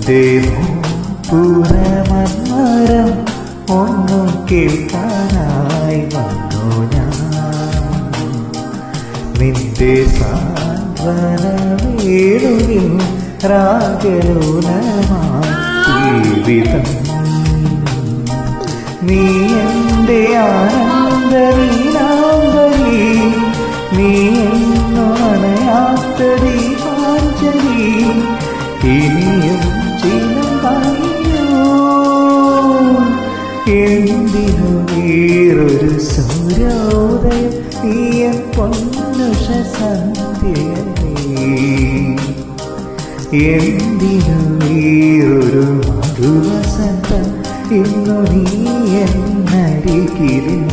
നിന്റെ പൂരമന്മരം ഒന്നു കേൾക്കാനായി വന്നു ഞാൻ നിന്റെ സാന്ത്വന വേണുവിൽ രാഗലോലമായി ജീവിതം നീ എൻ്റെ ആനന്ദ നീലാംബരി നീ എന്നണയാത്ത ദീപാഞ്ജലി ഇനിയും ചിലം കഴിഞ്ഞു എന്തിനു വേറൊരു സൂര്യോദയം നീയ പൊന്നുഷ സന്ധ്യയേ എന്തിനു വേറൊരു മധുവസന്തം ഇന്നു നീ എന്നരികിലില്ല